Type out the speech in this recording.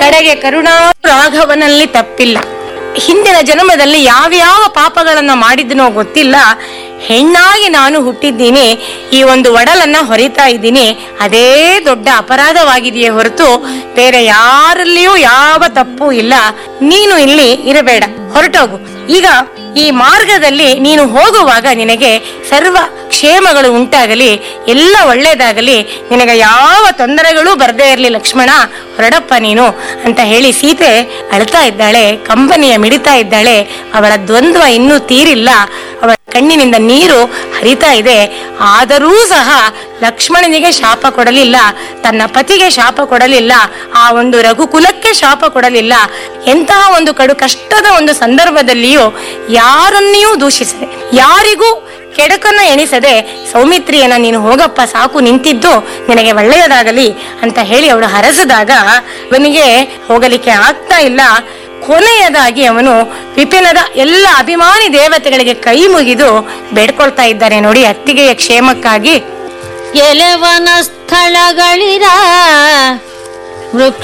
ಕಡೆಗೆ ಕರುಣಾ ರಾಘವನಲ್ಲಿ ತಪ್ಪಿಲ್ಲ ಹಿಂದಿನ ಜನ್ಮದಲ್ಲಿ ಯಾವ್ಯಾವ ಪಾಪಗಳನ್ನ ಮಾಡಿದ್ನೋ ಗೊತ್ತಿಲ್ಲ ಹೆಣ್ಣಾಗಿ ನಾನು ಹುಟ್ಟಿದ್ದೀನಿ ಈ ಒಂದು ಒಡಲನ್ನ ಹೊರಿತಾ ಇದ್ದೀನಿ ಅದೇ ದೊಡ್ಡ ಅಪರಾಧವಾಗಿದೆಯೇ ಹೊರತು ಬೇರೆ ಯಾರಲ್ಲಿಯೂ ಯಾವ ತಪ್ಪು ಇಲ್ಲ ನೀನು ಇಲ್ಲಿ ಇರಬೇಡ ಹೊರಟೋಗು ಈಗ ಈ ಮಾರ್ಗದಲ್ಲಿ ನೀನು ಹೋಗುವಾಗ ನಿನಗೆ ಸರ್ವ ಕ್ಷೇಮಗಳು ಉಂಟಾಗಲಿ ಎಲ್ಲ ಒಳ್ಳೇದಾಗಲಿ ನಿನಗೆ ಯಾವ ತೊಂದರೆಗಳೂ ಬರದೇ ಇರಲಿ ಲಕ್ಷ್ಮಣ ಹೊರಡಪ್ಪ ನೀನು ಅಂತ ಹೇಳಿ ಸೀತೆ ಅಳ್ತಾ ಇದ್ದಾಳೆ ಕಂಬನಿಯ ಮಿಡಿತಾ ಇದ್ದಾಳೆ ಅವಳ ದ್ವಂದ್ವ ಇನ್ನೂ ತೀರಿಲ್ಲ ಅವಳ ಕಣ್ಣಿನಿಂದ ನೀರು ಹರಿತಾ ಇದೆ ಆದರೂ ಸಹ ಲಕ್ಷ್ಮಣನಿಗೆ ಶಾಪ ಕೊಡಲಿಲ್ಲ ತನ್ನ ಪತಿಗೆ ಶಾಪ ಕೊಡಲಿಲ್ಲ ಆ ಒಂದು ರಘುಕುಲಕ್ಕೆ ಶಾಪ ಕೊಡಲಿಲ್ಲ ಎಂತಹ ಒಂದು ಕಡು ಕಷ್ಟದ ಒಂದು ಸಂದರ್ಭದಲ್ಲಿಯೂ ಯಾರನ್ನೆಯೂ ದೂಷಿಸದೆ ಯಾರಿಗೂ ಕೆಡಕನ್ನ ಎಣಿಸದೆ ಸೌಮಿತ್ರಿಯನ್ನ ನೀನು ಹೋಗಪ್ಪ ಸಾಕು ನಿಂತಿದ್ದು ನಿನಗೆ ಒಳ್ಳೆಯದಾಗಲಿ ಅಂತ ಹೇಳಿ ಅವಳು ಹರಸಿದಾಗ ಅವನಿಗೆ ಹೋಗಲಿಕ್ಕೆ ಆಗ್ತಾ ಇಲ್ಲ ಕೊನೆಯದಾಗಿ ಅವನು ವಿಪಿನದ ಎಲ್ಲ ಅಭಿಮಾನಿ ದೇವತೆಗಳಿಗೆ ಕೈ ಮುಗಿದು ಬೇಡ್ಕೊಳ್ತಾ ಇದ್ದಾನೆ ನೋಡಿ ಅತ್ತಿಗೆಯ ಕ್ಷೇಮಕ್ಕಾಗಿ ಎಲೆವನ ಸ್ಥಳಗಳಿರ ವೃಕ್ಷ